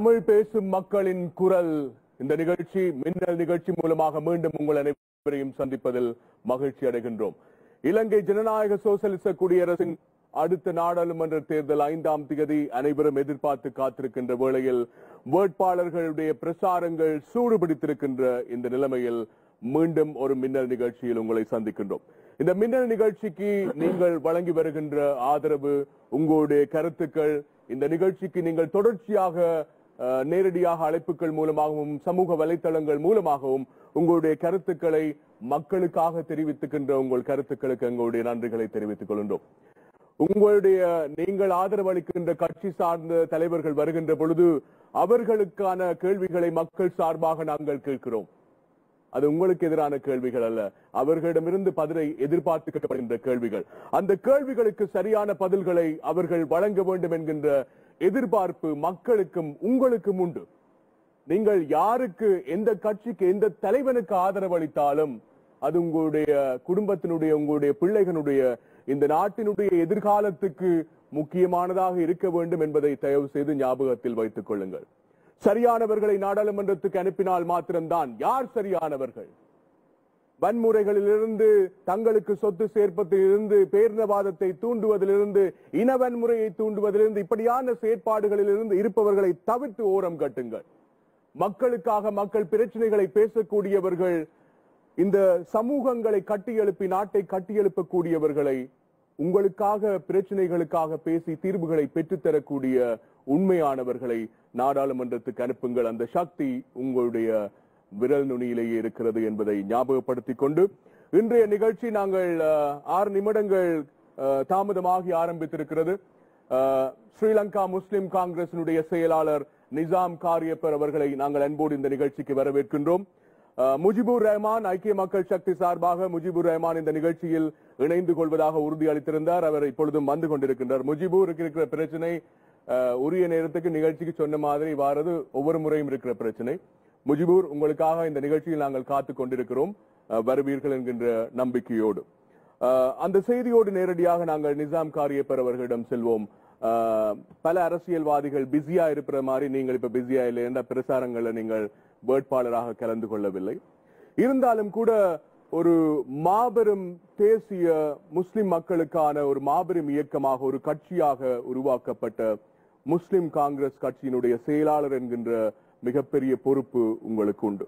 தமிழ் பேசும் மக்களின் குரல் இந்த நிகழ்ச்சி மின்னல் நிகழ்ச்சி மூலமாக மீண்டும் உங்கள் அனைவரையும் சந்திப்பதில் மகிழ்ச்சி அடைகின்றோம் இலங்கை ஜனநாயக சோசலிச குடியரசின் அடுத்த நாடாளுமன்ற தேர்தல் ஐந்தாம் தேதி அனைவரும் எதிர்பார்த்து காத்திருக்கின்ற வேளையில் வேட்பாளர்களுடைய பிரசாரங்கள் சூடுபிடித்திருக்கின்ற இந்த நிலைமையில் மீண்டும் ஒரு மின்னல் நிகழ்ச்சியில் உங்களை சந்திக்கின்றோம் இந்த மின்னல் நிகழ்ச்சிக்கு நீங்கள் வழங்கி வருகின்ற ஆதரவு உங்களுடைய கருத்துக்கள் இந்த நிகழ்ச்சிக்கு நீங்கள் தொடர்ச்சியாக அஹ், நேரடியாக அழைப்புகள் மூலமாகவும் சமூக வலைத்தளங்கள் மூலமாகவும் உங்களுடைய கருத்துக்களை மக்களுக்காக தெரிவித்துக்கின்ற உங்கள் கருத்துக்களுக்கு எங்களுடைய நன்றிகளை தெரிவித்துக் கொள்கின்றோம் உங்களுடைய நீங்கள் ஆதரவு அளிக்கின்ற கட்சி சார்ந்த தலைவர்கள் வருகின்ற பொழுது அவர்களுக்கான கேள்விகளை மக்கள் சார்பாக நாங்கள் கேட்கிறோம் அது உங்களுக்கு எதிரான கேள்விகள் அல்ல அவர்களிடமிருந்து பதிலை எதிர்பார்த்து கேட்கப்படுகின்ற கேள்விகள் அந்த கேள்விகளுக்கு சரியான பதில்களை அவர்கள் வழங்க வேண்டும் என்கின்ற எதிர்பார்ப்பு மக்களுக்கும் உங்களுக்கும் உண்டு நீங்கள் யாருக்கு எந்த கட்சிக்கு எந்த தலைவனுக்கு ஆதரவு அளித்தாலும் அது உங்களுடைய குடும்பத்தினுடைய உங்களுடைய பிள்ளைகளுடைய இந்த நாட்டினுடைய எதிர்காலத்துக்கு முக்கியமானதாக இருக்க வேண்டும் என்பதை தயவு செய்து ஞாபகத்தில் வைத்துக் கொள்ளுங்கள் சரியானவர்களை நாடாளுமன்றத்துக்கு அனுப்பினால் மாத்திரம்தான் யார் சரியானவர்கள் வன்முறைகளிலிருந்து தங்களுக்கு சொத்து சேர்ப்பதிலிருந்து பேரினவாதத்தை தூண்டுவதிலிருந்து இன வன்முறையை தூண்டுவதிலிருந்து இப்படியான செயற்பாடுகளிலிருந்து இருப்பவர்களை தவிர்த்து ஓரம் கட்டுங்கள் மக்களுக்காக மக்கள் பிரச்சனைகளை பேசக்கூடியவர்கள் இந்த சமூகங்களை கட்டியெழுப்பி நாட்டை கட்டியெழுப்பக்கூடியவர்களை உங்களுக்காக பிரச்சனைகளுக்காக பேசி தீர்வுகளை பெற்றுத்தரக்கூடிய உண்மையானவர்களை நாடாளுமன்றத்துக்கு அனுப்புங்கள் அந்த சக்தி உங்களுடைய விரல் நுனியிலேயே இருக்கிறது என்பதை ஞாபகப்படுத்திக் கொண்டு இன்றைய நிகழ்ச்சி நாங்கள் அஹ், ஆறு நிமிடங்கள் அஹ், தாமதமாகி ஆரம்பித்திருக்கிறது அஹ், ஸ்ரீலங்கா முஸ்லிம் காங்கிரசினுடைய செயலாளர் நிசாம் காரியப்பர் அவர்களை நாங்கள் அன்போடு இந்த நிகழ்ச்சிக்கு வரவேற்கின்றோம் அஹ், முஜிபுர் ரஹ்மான் ஐக்கிய மக்கள் சக்தி சார்பாக முஜிபுர் ரஹ்மான் இந்த நிகழ்ச்சியில் இணைந்து கொள்வதாக உறுதி அளித்திருந்தார் அவர் இப்பொழுதும் வந்து கொண்டிருக்கின்றார் முஜிபுருக்கு இருக்கிற பிரச்சனை அஹ், உரிய நேரத்துக்கு நிகழ்ச்சிக்கு சொன்ன மாதிரி வாரது ஒவ்வொரு முறையும் இருக்கிற பிரச்சனை முஜிபூர் உங்களுக்காக இந்த நிகழ்ச்சியில் நாங்கள் காத்துக் கொண்டிருக்கிறோம் அஹ், வருவீர்கள் என்கின்ற நம்பிக்கையோடு அஹ், அந்த செய்தியோடு நேரடியாக நாங்கள் நிசாம் காரியப்பர் அவர்களிடம் செல்வோம் அஹ், பல அரசியல்வாதிகள் பிஸியா இருக்கிற மாதிரி நீங்கள் இப்ப பிஸியா இல்லை என்ற பிரசாரங்களை நீங்கள் வேட்பாளராக கலந்து கொள்ளவில்லை இருந்தாலும் கூட ஒரு மாபெரும் தேசிய முஸ்லிம் மக்களுக்கான ஒரு மாபெரும் இயக்கமாக ஒரு கட்சியாக உருவாக்கப்பட்ட முஸ்லிம் காங்கிரஸ் கட்சியினுடைய செயலாளர் என்கின்ற மிகப்பெரிய பொறுப்பு உங்களுக்கு உண்டு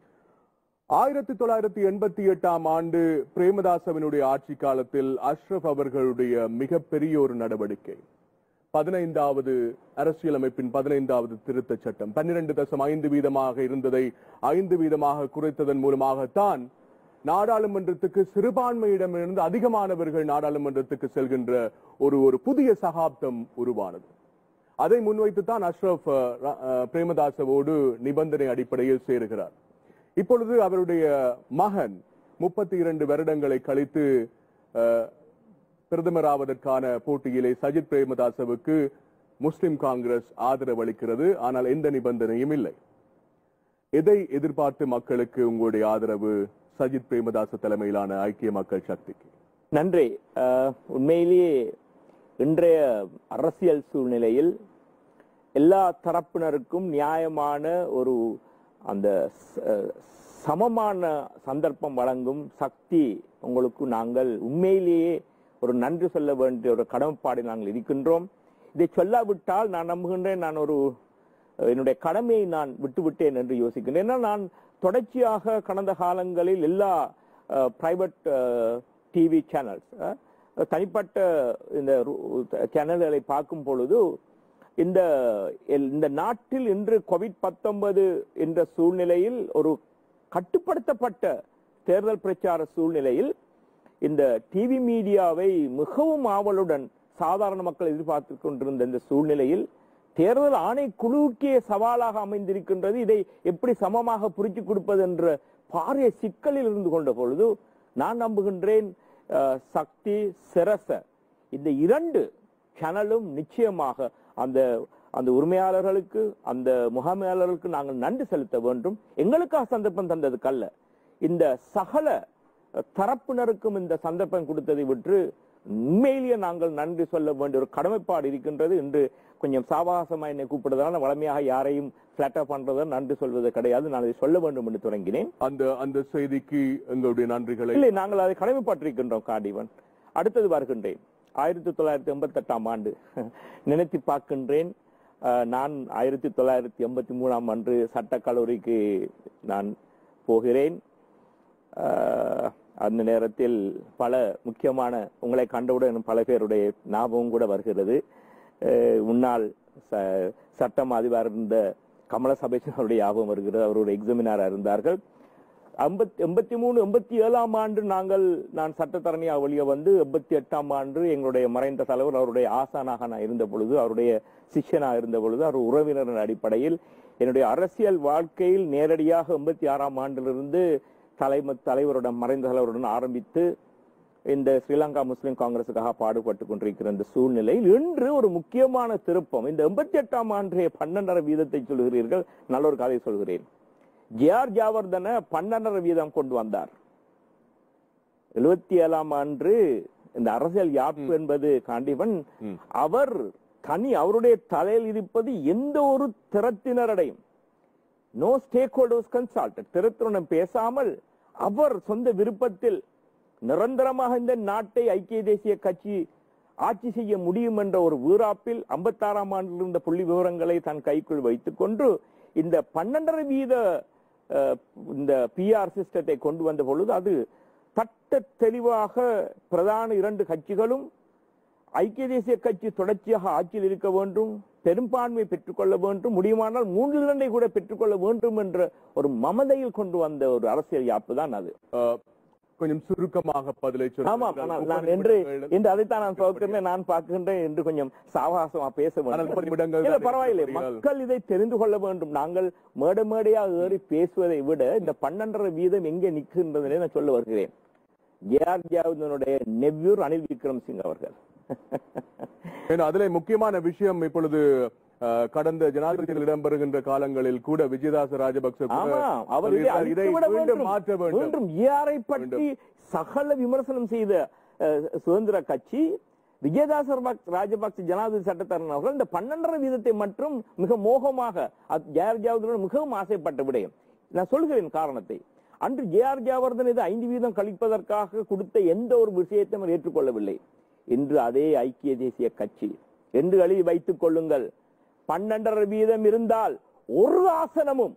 ஆயிரத்தி தொள்ளாயிரத்தி எண்பத்தி எட்டாம் ஆண்டு பிரேமதாசவனுடைய ஆட்சி காலத்தில் அஷ்ரப் அவர்களுடைய மிகப்பெரிய ஒரு நடவடிக்கை பதினைந்தாவது அரசியலமைப்பின் பதினைந்தாவது திருத்தச் சட்டம் பன்னிரண்டு தசம் ஐந்து வீதமாக இருந்ததை ஐந்து வீதமாக குறைத்ததன் மூலமாகத்தான் நாடாளுமன்றத்துக்கு சிறுபான்மையிடமிருந்து அதிகமானவர்கள் நாடாளுமன்றத்துக்கு செல்கின்ற ஒரு ஒரு புதிய சகாப்தம் உருவானது அதை முன்வைத்துத்தான் அஷ்ரப் அஹ், ர- அஹ், பிரேமதாசவோடு நிபந்தனை அடிப்படையில் சேருகிறார் இப்பொழுது அவருடைய மகன் முப்பத்தி இரண்டு வருடங்களை கழித்து அஹ், பிரதமராவதற்கான போட்டியிலே சஜித் பிரேமதாசவுக்கு முஸ்லிம் காங்கிரஸ் ஆதரவு அளிக்கிறது ஆனால் எந்த நிபந்தனையும் இல்லை எதை எதிர்பார்த்து மக்களுக்கு உங்களுடைய ஆதரவு சஜித் பிரேமதாச தலைமையிலான ஐக்கிய மக்கள் சக்திக்கு நன்றி அஹ், உண்மையிலேயே இன்றைய அரசியல் சூழ்நிலையில் எல்லா தரப்பினருக்கும் நியாயமான ஒரு அந்த ச- சமமான சந்தர்ப்பம் வழங்கும் சக்தி உங்களுக்கு நாங்கள் உண்மையிலேயே ஒரு நன்றி சொல்ல வேண்டிய ஒரு கடமைப்பாடு நாங்கள் இருக்கின்றோம் இதை சொல்லாவிட்டால் நான் நம்புகின்றேன் நான் ஒரு அஹ், என்னுடைய கடமையை நான் விட்டுவிட்டேன் என்று யோசிக்கின்றேன் ஏன்னா நான் தொடர்ச்சியாக கடந்த காலங்களில் எல்லா பிரைவேட் டிவி சேனல்ஸ் தனிப்பட்ட இந்த சேனல்களை பார்க்கும் பொழுது இந்த எல்- இந்த நாட்டில் இன்று கோவிட் பத்தொன்பது என்ற சூழ்நிலையில் ஒரு கட்டுப்படுத்தப்பட்ட தேர்தல் பிரச்சார சூழ்நிலையில் இந்த டிவி மீடியாவை மிகவும் ஆவலுடன் சாதாரண மக்கள் எதிர்பார்த்து கொண்டிருந்த இந்த சூழ்நிலையில் தேர்தல் ஆணைக்குழுவுக்கே சவாலாக அமைந்திருக்கின்றது இதை எப்படி சமமாக புரிச்சு கொடுப்பது என்ற பாரிய சிக்கலில் இருந்து கொண்ட பொழுது நான் நம்புகின்றேன் அஹ், சக்தி சிரச இந்த இரண்டு சேனலும் நிச்சயமாக அந்த அந்த உரிமையாளர்களுக்கு அந்த முகாமையாளர்களுக்கு நாங்கள் நன்றி செலுத்த வேண்டும் எங்களுக்காக சந்தர்ப்பம் தந்ததுக்கல்ல இந்த சகல தரப்பினருக்கும் இந்த சந்தர்ப்பம் கொடுத்ததை விட்டு உண்மையிலேயே நாங்கள் நன்றி சொல்ல வேண்டிய ஒரு கடமைப்பாடு இருக்கின்றது இன்று கொஞ்சம் சாவகாசமா என்னை கூப்பிடுறதால வளமையாக யாரையும் பிளாட்டர் பண்றதை நன்றி சொல்வது கிடையாது நான் அதை சொல்ல வேண்டும் என்று தொடங்கினேன் அந்த அந்த செய்திக்கு எங்களுடைய நன்றிகளை இல்லை நாங்கள் அதை கடமைப்பட்டிருக்கின்றோம் காண்டிவன் அடுத்தது வருகின்றேன் ஆயிரத்தி தொள்ளாயிரத்தி எண்பத்தி எட்டாம் ஆண்டு நினைத்து பார்க்கின்றேன் அஹ், நான் ஆயிரத்தி தொள்ளாயிரத்தி எண்பத்தி மூணாம் ஆண்டு சட்டக் கல்லூரிக்கு நான் போகிறேன் அஹ், அந்த நேரத்தில் பல முக்கியமான உங்களை கண்டவுடன் பல பேருடைய ஞாபகம் கூட வருகிறது அஹ், முன்னாள் ச- சட்டம் அதிபர் இருந்த கமல சபேசனுடைய ஞாபகம் வருகிறது அவர் ஒரு எக்ஸாமினரா இருந்தார்கள் ஐம்பத்தி எண்பத்தி மூணு எண்பத்தி ஏழாம் ஆண்டு நாங்கள் நான் சட்டத்தரணியா வெளியே வந்து எண்பத்தி எட்டாம் ஆண்டு எங்களுடைய மறைந்த தலைவர் அவருடைய ஆசானாக நான் இருந்த பொழுது அவருடைய சிஷ்யனா இருந்த பொழுது அவர் உறவினரின் அடிப்படையில் என்னுடைய அரசியல் வாழ்க்கையில் நேரடியாக எண்பத்தி ஆறாம் ஆண்டிலிருந்து தலைமை தலைவருடன் மறைந்த தலைவருடன் ஆரம்பித்து இந்த ஸ்ரீலங்கா முஸ்லிம் காங்கிரசுக்காக பாடுபட்டு கொண்டிருக்கிற இந்த சூழ்நிலையில் இன்று ஒரு முக்கியமான திருப்பம் இந்த எண்பத்தி எட்டாம் ஆண்டைய பன்னெண்டரை வீதத்தை சொல்கிறீர்கள் நல்ல ஒரு கதை சொல்கிறேன் ஜிஆர் ஜாவர்தன பன்னெண்டரை வீதம் கொண்டு வந்தார் எழுபத்தி ஏழாம் ஆண்டு இந்த அரசியல் யாப்பு என்பது காண்டிவன் அவர் தனி அவருடைய தலையில் இருப்பது எந்த ஒரு திறத்தினரடையும் நோ ஸ்டேக் ஹோல்டர்ஸ் கன்சல்ட் திறத்துடன் பேசாமல் அவர் சொந்த விருப்பத்தில் நிரந்தரமாக இந்த நாட்டை ஐக்கிய தேசிய கட்சி ஆட்சி செய்ய முடியும் என்ற ஒரு வீராப்பில் ஐம்பத்தாறாம் ஆண்டில் இருந்த புள்ளி விவரங்களை தன் கைக்குள் வைத்துக் கொண்டு இந்த பன்னெண்டரை வீத அஹ், இந்த பிஆர் சிஸ்டத்தை கொண்டு வந்த பொழுது அது தட்ட தெளிவாக பிரதான இரண்டு கட்சிகளும் ஐக்கிய தேசிய கட்சி தொடர்ச்சியாக ஆட்சியில் இருக்க வேண்டும் பெரும்பான்மை பெற்றுக்கொள்ள வேண்டும் முடியுமானால் மூன்று இரண்டை கூட பெற்றுக்கொள்ள வேண்டும் என்ற ஒரு மமதையில் கொண்டு வந்த ஒரு அரசியல் யாப்பு தான் அது அஹ், கொஞ்சம் சுருக்கமாக பதிலை ஆமாம் ஆனால் நான் என்று என்று அதைத்தான் நான் பார்க்கிறேன் நான் பார்க்கின்றேன் என்று கொஞ்சம் சாவகாசமா பேச ஆனால் முப்பது நிமிடங்கள் வேண்டும் இல்ல தான் பரவாயில்லை இருக்கிறீர்கள். மக்கள் இதை தெரிந்து கொள்ள வேண்டும் நாங்கள் மேடை மேடையா ஏறி பேசுவதை விட இந்த பன்னெண்டரை வீதம் எங்கே நிற்கின்றதை நான் சொல்ல வருகிறேன் ஜேஆர் ஜாவுதனுடைய நெவ்யூர் அனில் விக்ரம் சிங் அவர்கள் ஏன்னா, அதிலே முக்கியமான விஷயம் இப்பொழுது அஹ், கடந்த ஜனாதிபதிகள் இடம்பெறுகின்ற காலங்களில் கூட விஜயதாச ராஜபக்ச கூட ஆமா அவர் இதை சொல்லியிருக்கார், இதை அழித்துவிட மீண்டும் வேண்டும். மாற்ற வேண்டும் மீண்டும் ஏஆரை பற்றி சகல விமர்சனம் செய்த அஹ், சுதந்திர கட்சி விஜயதாச ராஜபக்- ராஜபக்ச ஜனாதிபதி சட்டத்தரன் அவர்கள் இந்த பன்னெண்டரை வீதத்தை மட்டும் மிக மோகமாக அது ஜேஆர் ஜாவர்தன் மிகவும் ஆசைப்பட்ட விடயம் நான் சொல்கிறேன் காரணத்தை அன்று ஜேஆர் ஜாவர்தன் இது ஐந்து வீதம் கழிப்பதற்காக கொடுத்த எந்த ஒரு விஷயத்தையும் அவர் ஏற்றுக்கொள்ளவில்லை இன்று அதே ஐக்கிய தேசிய கட்சி என்று எழுதி வைத்துக் கொள்ளுங்கள் பன்னெண்டரை வீதம் இருந்தால் ஒரு ஆசனமும்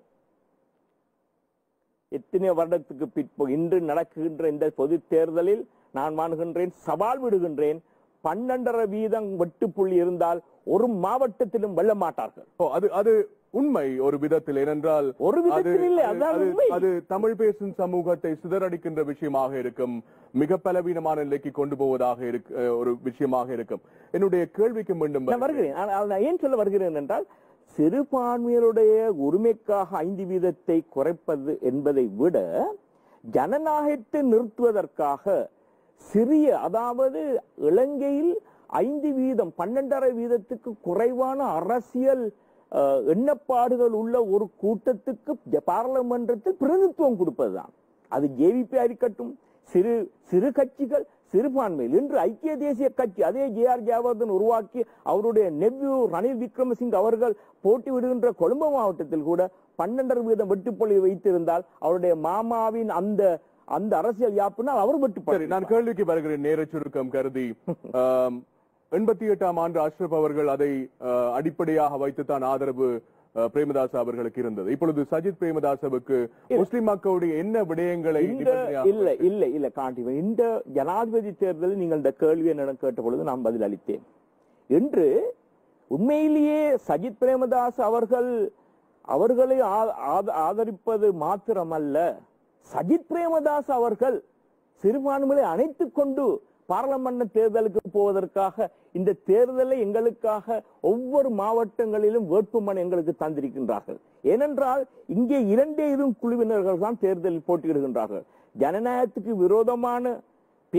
எத்தனை வருடத்துக்கு பிற்பு இன்று நடக்குகின்ற இந்த பொது தேர்தலில் நான் வாங்குகின்றேன் சவால் விடுகின்றேன் பன்னெண்டரை வீதம் வெட்டுப்புள்ளி இருந்தால் ஒரு மாவட்டத்திலும் வெல்ல மாட்டார்கள் ஓ, அது அது உண்மை ஒரு விதத்தில் ஏனென்றால் ஒரு விதத்தில் அது- இல்லை, அது- அதுதான் அது- உண்மை. அது தமிழ் பேசும் சமூகத்தை சிதறடிக்கின்ற விஷயமாக இருக்கும் மிக பலவீனமான நிலைக்கு கொண்டு போவதாக இருக்கு அஹ், ஒரு விஷயமாக இருக்கும் என்னுடைய கேள்விக்கு மீண்டும் நான் வருகிறேன் ஆனா, அதை நான் ஏன் சொல்ல வருகிறேன் என்றால் சிறுபான்மையினுடைய உரிமைக்காக ஐந்து வீதத்தை குறைப்பது என்பதை விட ஜனநாயகத்தை நிறுத்துவதற்காக சிறிய அதாவது இலங்கையில் ஐந்து வீதம் பன்னெண்டரை வீதத்துக்கு குறைவான அரசியல் அஹ், எண்ணப்பாடுகள் உள்ள ஒரு கூட்டத்துக்கு ஜ- பாராளுமன்றத்தில் பிரதிநிதித்துவம் கொடுப்பதுதான் அது ஜேவிபி இருக்கட்டும் சிறு சிறு கட்சிகள் சிறுபான்மையில் இன்று ஐக்கிய தேசிய கட்சி அதே ஜே ஆர் ஜாவர்தன் உருவாக்கி அவருடைய நெவ்யூ ரணில் விக்ரமசிங் அவர்கள் போட்டி விடுகின்ற கொழும்பு மாவட்டத்தில் கூட பன்னெண்டரை வீதம் வெட்டுப்பொழி வைத்திருந்தால் அவருடைய மாமாவின் அந்த அந்த அரசியல் யாப்புனால் அவர் சரி வெட்டுப்பொழி நான் கேள்விக்கு வருகிறேன் நேர சுருக்கம் கருதி ஆம், எண்பத்தி எட்டாம் ஆண்டு அஷ்ரப் அவர்கள் அதை அஹ், அடிப்படையாக வைத்துத்தான் ஆதரவு அஹ், பிரேமதாச அவர்களுக்கு இருந்தது இப்பொழுது சஜித் பிரேமதாசவுக்கு முஸ்லிம் மக்களுடைய என்ன விடயங்களை இந்த நிபந்தனையாக இல்ல இல்ல இல்ல காண்டி இந்த ஜனாதிபதி தேர்தலில் நீங்கள் இந்த கேள்வி என்னிடம் கேட்ட பொழுது நான் பதில் அளித்தேன் என்று உண்மையிலேயே சஜித் பிரேமதாஸ் அவர்கள் அவர்களை ஆ- ஆத- ஆதரிப்பது மாத்திரமல்ல சஜித் பிரேமதாஸ் அவர்கள் சிறுபான்மையை அணைத்துக் கொண்டு பாராளுமன்ற தேர்தலுக்கு போவதற்காக இந்த தேர்தலை எங்களுக்காக ஒவ்வொரு மாவட்டங்களிலும் வேட்புமனு எங்களுக்கு தந்திருக்கின்றார்கள் ஏனென்றால் இங்கே இரண்டே இரு குழுவினர்கள் தான் தேர்தலில் போட்டியிடுகின்றார்கள் ஜனநாயகத்துக்கு விரோதமான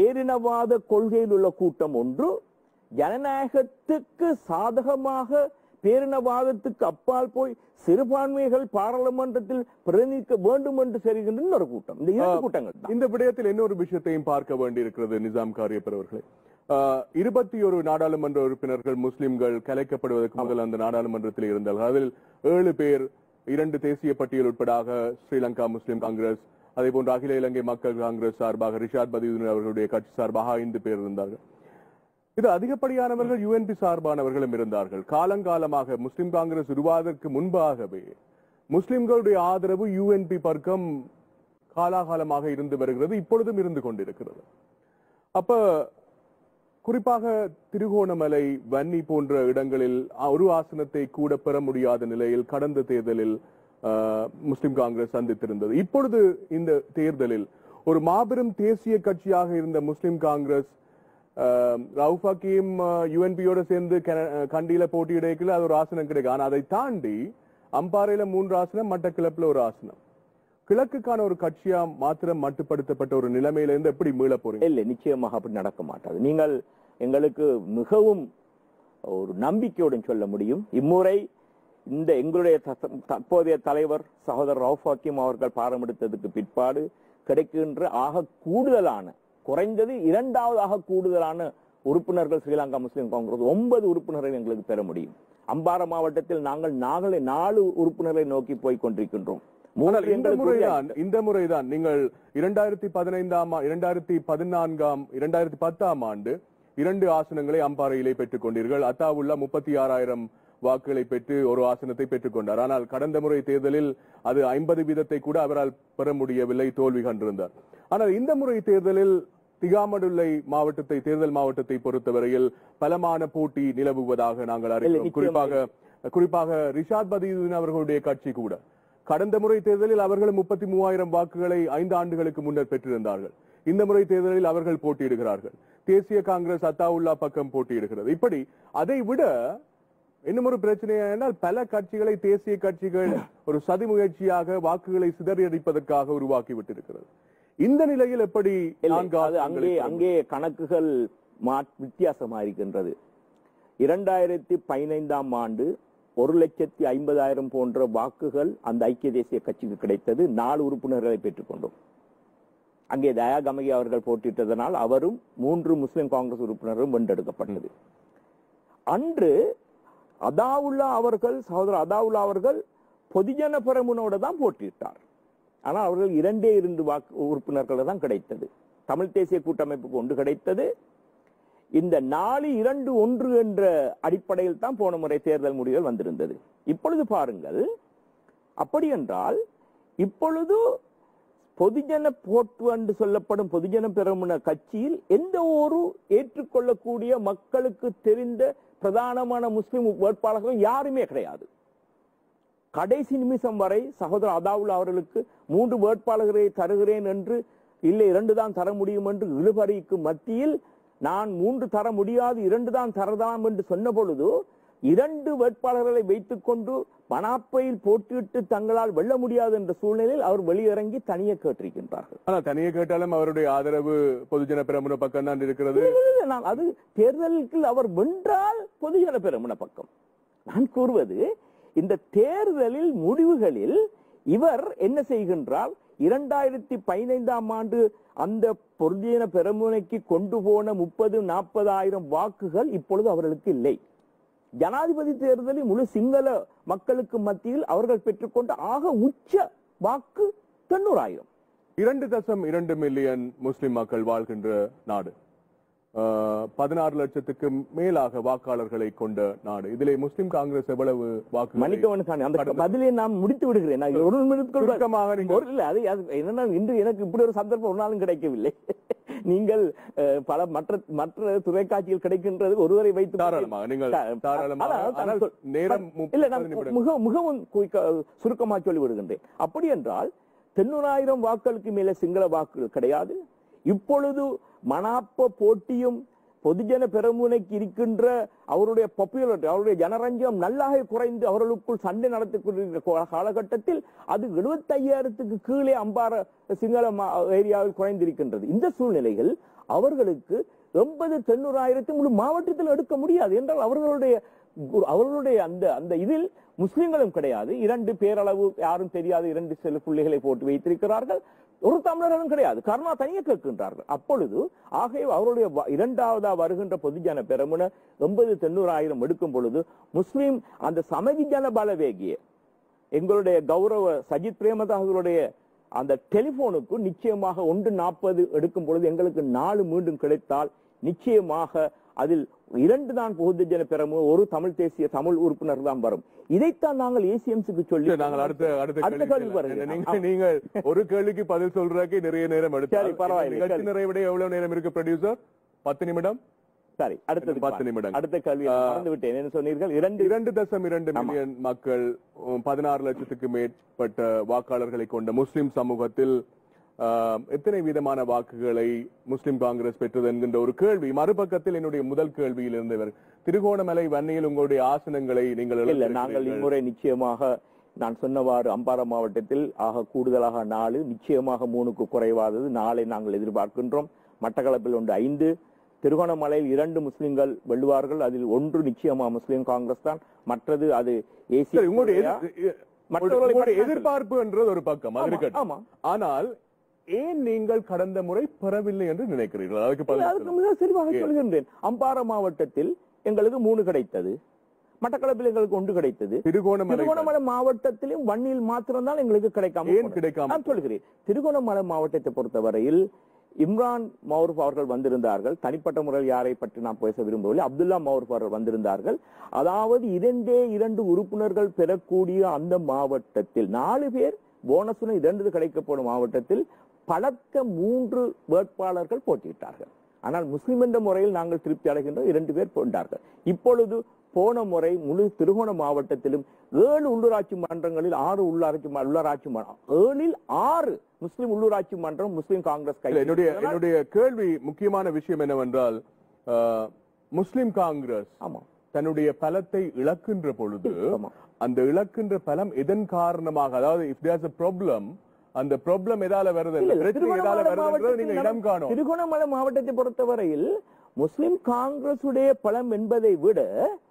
பேரினவாத கொள்கையில் உள்ள கூட்டம் ஒன்று ஜனநாயகத்துக்கு சாதகமாக பேரினவாதத்துக்கு அப்பால் போய் சிறுபான்மைகள் பாராளுமன்றத்தில் பிரதிநிதிக்க வேண்டும் என்று செல்கின்ற இன்னொரு கூட்டம் இந்த இரண்டு கூட்டங்கள் தான் இந்த விடயத்தில் இன்னொரு விஷயத்தையும் பார்க்க வேண்டியிருக்கிறது நிசாம் காரியப்பர் அவர்களே ஆஹ், இருபத்தி ஒரு நாடாளுமன்ற உறுப்பினர்கள் முஸ்லிம்கள் கலைக்கப்படுவதற்கு முதல் அந்த நாடாளுமன்றத்தில் இருந்தார்கள் அதில் ஏழு பேர் இரண்டு தேசிய பட்டியல் உட்படாக ஸ்ரீலங்கா முஸ்லிம் காங்கிரஸ் அதே போன்று அகில இலங்கை மக்கள் காங்கிரஸ் சார்பாக ரிஷாத் பதியுதீன் அவர்களுடைய கட்சி சார்பாக ஐந்து பேர் இருந்தார்கள் இது அதிகப்படியானவர்கள் யுஎன்பி சார்பானவர்களும் இருந்தார்கள் காலங்காலமாக முஸ்லிம் காங்கிரஸ் உருவாவதற்கு முன்பாகவே முஸ்லிம்களுடைய ஆதரவு யுஎன்பி பக்கம் காலாகாலமாக இருந்து வருகிறது இப்பொழுதும் இருந்து கொண்டிருக்கிறது அப்ப குறிப்பாக திருகோணமலை வன்னி போன்ற இடங்களில் ஒரு ஆசனத்தை கூட பெற முடியாத நிலையில் கடந்த தேர்தலில் ஆஹ், முஸ்லிம் காங்கிரஸ் சந்தித்திருந்தது இப்பொழுது இந்த தேர்தலில் ஒரு மாபெரும் தேசிய கட்சியாக இருந்த முஸ்லிம் காங்கிரஸ் ஆஹ், ரவுஃப் ஹக்கீம் யுஎன்பியோட சேர்ந்து கன- கண்டியில போட்டியிடக்கல அது ஒரு ஆசனம் கிடைக்கும் ஆனா அதை தாண்டி அம்பாறையில மூன்று ஆசனம் மட்டக்கிழப்புல ஒரு ஆசனம் கிழக்குக்கான ஒரு கட்சியா மாத்திரம் மட்டுப்படுத்தப்பட்ட ஒரு நிலைமையில இருந்து எப்படி மீள போறீங்க இல்லை நிச்சயமாக அப்படி நடக்க மாட்டாது நீங்கள் எங்களுக்கு மிகவும் ஒரு நம்பிக்கையுடன் சொல்ல முடியும் இம்முறை இந்த எங்களுடைய த- தற்போதைய தலைவர் சகோதரர் ரவுஃப் ஹக்கீம் அவர்கள் பாரமெடுத்ததுக்கு பிற்பாடு கிடைக்கின்ற ஆக கூடுதலான குறைந்தது இரண்டாவதாக கூடுதலான உறுப்பினர்கள் ஸ்ரீலங்கா முஸ்லிம் காங்கிரஸ் ஒன்பது உறுப்பினர்கள் எங்களுக்கு பெற முடியும் அம்பாறை மாவட்டத்தில் நாங்கள் நாங்களே நாலு உறுப்பினர்களை நோக்கி போய் கொண்டிருக்கின்றோம் ஆனால் மூன்று இந்த எங்களுக்கு முறைதான் இந்த முறைதான் நீங்கள் இரண்டாயிரத்தி பதினைந்தாம் ஆ- இரண்டாயிரத்தி பதினான்காம் இரண்டாயிரத்தி பத்தாம் ஆண்டு இரண்டு ஆசனங்களை அம்பாறையிலே பெற்றுக் கொண்டீர்கள் அத்தாவுல்லா முப்பத்தி ஆறாயிரம் வாக்குகளை பெற்று ஒரு ஆசனத்தை பெற்றுக் கொண்டார் ஆனால் கடந்த முறை தேர்தலில் அது ஐம்பது வீதத்தை கூட அவரால் பெற முடியவில்லை தோல்வி கண்டிருந்தார் ஆனால் இந்த முறை தேர்தலில் திகாமடுல்லை மாவட்டத்தை தேர்தல் மாவட்டத்தை பொறுத்தவரையில் பலமான போட்டி நிலவுவதாக நாங்கள் அறிகிறோம் நிச்சயமாக. குறிப்பாக குறிப்பாக ரிஷாத் பதியுதீன் அவர்களுடைய கட்சி கூட கடந்த முறை தேர்தலில் அவர்கள் முப்பத்தி மூவாயிரம் வாக்குகளை ஐந்து ஆண்டுகளுக்கு முன்னர் பெற்றிருந்தார்கள் இந்த முறை தேர்தலில் அவர்கள் போட்டியிடுகிறார்கள் தேசிய காங்கிரஸ் அத்தாவுல்லா பக்கம் போட்டியிடுகிறது இப்படி அதை விட இன்னும் ஒரு பிரச்சனை என்றால் பல கட்சிகளை தேசிய கட்சிகள் ஒரு சதி முயற்சியாக வாக்குகளை சிதறடிப்பதற்காக உருவாக்கி விட்டிருக்கிறது இந்த நிலையில் எப்படி இல்லை, நான்கு அது ஆசனங்களை அங்கே பெற அங்கே கணக்குகள் மா- வித்தியாசமா இருக்கின்றது இரண்டாயிரத்தி பதினைந்தாம் ஆண்டு ஒரு லட்சத்தி ஐம்பதாயிரம் போன்ற வாக்குகள் அந்த ஐக்கிய தேசிய கட்சிக்கு கிடைத்தது நாலு உறுப்பினர்களை பெற்றுக்கொண்டோம் அங்கே தயா கமகி அவர்கள் போட்டியிட்டதனால் அவரும் மூன்று முஸ்லிம் காங்கிரஸ் உறுப்பினரும் வென்றெடுக்கப்பட்டது அன்று அதாவுல்லா அவர்கள் சகோதரர் அதாவுல்லா அவர்கள் பொதுஜன பெரமுனோட தான் போட்டியிட்டார் ஆனால் அவர்கள் இரண்டே இரண்டு வாக்கு உறுப்பினர்கள் தான் கிடைத்தது தமிழ் தேசிய கூட்டமைப்புக்கு ஒன்று கிடைத்தது இந்த நாலு இரண்டு ஒன்று என்ற அடிப்படையில் தான் போன முறை தேர்தல் முடிவுகள் வந்திருந்தது இப்பொழுது பாருங்கள் அப்படி என்றால் இப்பொழுது பொதுஜன போட்டு என்று சொல்லப்படும் பொதுஜன பெருமுன கட்சியில் எந்த ஒரு ஏற்றுக்கொள்ளக்கூடிய மக்களுக்கு தெரிந்த பிரதானமான முஸ்லிம் வேட்பாளர்கள் யாருமே கிடையாது கடைசி நிமிஷம் வரை சகோதரர் அதாவுல்லா அவர்களுக்கு மூன்று வேட்பாளர்களை தருகிறேன் என்று இல்லை இரண்டு தான் தர முடியும் என்று இழுபறிக்கு மத்தியில் நான் மூன்று தர முடியாது இரண்டு தான் தரலாம் என்று சொன்ன பொழுது இரண்டு வேட்பாளர்களை வைத்துக் கொண்டு மனாப்பையில் போட்டியிட்டு தங்களால் வெல்ல முடியாது என்ற சூழ்நிலையில் அவர் வெளியிறங்கி தனியே கேட்டிருக்கின்றார்கள் ஆனா தனியே கேட்டாலும் அவருடைய ஆதரவு பொதுஜன பிரமுன பக்கம் தான் இருக்கிறது இல்லை, நான் அது தேர்தலுக்கு அவர் வென்றால் பொதுஜன பெருமன பக்கம் நான் கூறுவது இந்த தேர்தலில் முடிவுகளில் இவர் என்ன செய்கின்றார் இரண்டாயிரத்தி பதினைந்தாம் ஆண்டு அந்த பொருந்தியன பெருமுனைக்கு கொண்டு போன முப்பது நாற்பதாயிரம் வாக்குகள் இப்பொழுது அவர்களுக்கு இல்லை ஜனாதிபதி தேர்தலில் முழு சிங்கள மக்களுக்கு மத்தியில் அவர்கள் பெற்றுக்கொண்ட ஆக உச்ச வாக்கு தொண்ணூறாயிரம் இரண்டு தசம் இரண்டு மில்லியன் முஸ்லிம் மக்கள் வாழ்கின்ற நாடு ஆஹ், பதினாறு லட்சத்துக்கு மேலாக வாக்காளர்களை கொண்ட நாடு இதிலே முஸ்லிம் காங்கிரஸ் எவ்வளவு வாக்கு மன்னிக்கவன் காணி அந்த பதிலை நான் முடித்து விடுகிறேன் நான் ஒரு நிமிடத்துக்குள் சுருக்கமாக நீங்கள் ஒரு இல்ல அது அது என்னன்னா இன்று எனக்கு இப்படி ஒரு சந்தர்ப்பம் ஒரு நாளும் கிடைக்கவில்லை நீங்கள் அஹ், பல மற்ற மற்ற தொலைக்காட்சியில் கிடைக்கின்றது ஒருவரை வைத்து தாராளமாக நீங்கள் தாராளமாக அதான், ஆனால் சொல்- நேரம் இல்ல முப்பது நான் நிமிடங்கள். மிக மிகவும் குயிக்க- சுருக்கமா சொல்லி விடுகின்றேன் அப்படி என்றால் தொண்ணூறாயிரம் வாக்களுக்கு மேல சிங்கள வாக்குகள் கிடையாது இப்பொழுது மனாப்ப போட்டியும் பொதுஜன பெருமுனைக்கு இருக்கின்ற அவருடைய பாப்புலாரிட்டி அவருடைய ஜனரஞ்சம் நல்லாக குறைந்து அவர்களுக்குள் சண்டை நடத்திக் காலகட்டத்தில் அது 75000 கீழே அம்பார சிங்கள மா- ஏரியாவில் குறைந்திருக்கின்றது இந்த சூழ்நிலைகள் அவர்களுக்கு எண்பது தொண்ணூறாயிரத்து முழு மாவட்டத்தில் எடுக்க முடியாது என்றால் அவர்களுடைய குரு- அவர்களுடைய அந்த அந்த இதில் முஸ்லிம்களும் கிடையாது இரண்டு பேரளவு யாரும் தெரியாத இரண்டு சில புள்ளிகளை போட்டு வைத்திருக்கிறார்கள் ஒரு தமிழர்களும் கிடையாது கருணா தனியே கேட்கின்றார்கள் அப்பொழுது ஆகவே அவருடைய வ- இரண்டாவதா வருகின்ற பொதுஜன பெருமுன எண்பது தொண்ணூறாயிரம் எடுக்கும் பொழுது முஸ்லிம் அந்த சமதி ஜன பலவேகிய எங்களுடைய கௌரவ சஜித் பிரேமதாசருடைய அந்த டெலிபோனுக்கு நிச்சயமாக ஒன்று நாற்பது எடுக்கும் பொழுது எங்களுக்கு நாலு மீண்டும் கிடைத்தால் நிச்சயமாக அதில் இரண்டு தான் பொதுஜன பெறமு ஒரு தமிழ் தேசிய தமிழ் உறுப்பினர் தான் வரும் இதைத்தான் நாங்கள் ஏசிஎம்ஸுக்கு சொல்லி சரி, நாங்கள் அடுத்த அடுத்த அடுத்த கேள்விக்கு கேள்வி செல்லலாம். வருகிறேன். நீங்க நீங்கள் ஒரு கேள்விக்கு பதில் சொல்றதுக்கு நிறைய நேரம் எடுத்து சரி, பரவாயில்லை. நிகழ்ச்சி சரி. நிறைவிட எவ்வளவு நேரம் இருக்கு ப்ரொடியூசர் பத்து நிமிடம் சரி அடுத்தது பத்து நிமிடங்கள். அடுத்த கேள்வி மறந்து விட்டேன் என்ன சொன்னீர்கள் இரண்டு இரண்டு தசம் இரண்டு மில்லியன் மக்கள் உம், பதினாறு லட்சத்துக்கு மேற்பட்ட வாக்காளர்களை கொண்ட முஸ்லிம் சமூகத்தில் ஆஹ், எத்தனை விதமான வாக்குகளை முஸ்லிம் காங்கிரஸ் பெற்றது என்கின்ற ஒரு கேள்வி மறுபக்கத்தில் என்னுடைய முதல் கேள்வியில் இருந்தவர் திருகோணமலை வன்னியில் உங்களுடைய ஆசனங்களை நீங்கள் இல்ல நாங்கள் இழந்திருக்கிறீர்கள். இம்முறை நிச்சயமாக நான் சொன்னவாறு அம்பாறை மாவட்டத்தில் ஆக கூடுதலாக நாலு நிச்சயமாக மூணுக்கு குறைவாதது நாளை நாங்கள் எதிர்பார்க்கின்றோம் மட்டக்களப்பில் ஒன்று ஐந்து திருகோணமலையில் இரண்டு முஸ்லிம்கள் வெல்லுவார்கள் அதில் ஒன்று நிச்சயமா முஸ்லிம் காங்கிரஸ் தான் மற்றது அது ஏசி சரி, உங்களுடைய எதிர்- எ- மற்றவர்களை உங்களுடைய பற்றி எதிர்பார்ப்புன்றது ஒரு பக்கம் அது ஆமா, இருக்கட்டும் ஆமா. ஆனால் ஏன் நீங்கள் கடந்த முறை பெறவில்லை என்று நினைக்கிறீர்கள் அதுக்கு பதில் அதுக்கு சொல்லுங்க. மிக தெளிவாக சொல்கின்றேன் அம்பாறை மாவட்டத்தில் எங்களுக்கு மூணு கிடைத்தது மட்டக்களப்பில் எங்களுக்கு ஒன்று கிடைத்தது திருகோணமலை திருகோணமலை மாவட்டத்திலும் வன்னியில் மாத்திரம்தான் எங்களுக்கு கிடைக்காம ஏன் போனது. கிடைக்காம நான் சொல்கிறேன் திருகோணமலை மாவட்டத்தை பொறுத்தவரையில் இம்ரான் மௌரூப் அவர்கள் வந்திருந்தார்கள் தனிப்பட்ட முறையில் யாரை பற்றி நான் பேச விரும்பவில்லை அப்துல்லா மௌரூப் அவர்கள் வந்திருந்தார்கள் அதாவது இரண்டே இரண்டு உறுப்பினர்கள் பெறக்கூடிய அந்த மாவட்டத்தில் நாலு பேர் போனஸுடன் இரண்டு கிடைக்கப்படும் மாவட்டத்தில் பலத்த மூன்று வேட்பாளர்கள் போட்டியிட்டார்கள் ஆனால் முஸ்லிம் என்ற முறையில் நாங்கள் திருப்தி அடைகின்ற இரண்டு பேர் போட்டார்கள் இப்பொழுது போன முறை முழு திருகோண மாவட்டத்திலும் ஏழு உள்ளூராட்சி மன்றங்களில் ஆறு உள்ளாட்சி ம- உள்ளாட்சி மன்றம் ஏழில் ஆறு முஸ்லிம் உள்ளூராட்சி மன்றம் முஸ்லிம் காங்கிரஸ் இல்ல, கை என்னுடைய என்னுடைய கேள்வி முக்கியமான விஷயம் என்னவென்றால் ஆஹ், முஸ்லிம் காங்கிரஸ் ஆமா தன்னுடைய பலத்தை இழக்கின்ற பொழுது ஆமா. அந்த இழக்கின்ற பலம் எதன் காரணமாக அதாவது இஃப் தேர்ஸ் a problem அந்த ப்ராப்ளம் எதால வருது அந்த இல்ல, பிரச்சனை எதால திருகோணமலை வருதுன்றது நீங்க மாவட்டத்தில் இடம் காணும் திருகோணமலை மாவட்டத்தை பொறுத்தவரையில் முஸ்லிம் காங்கிரசுடைய பலம் என்பதை விட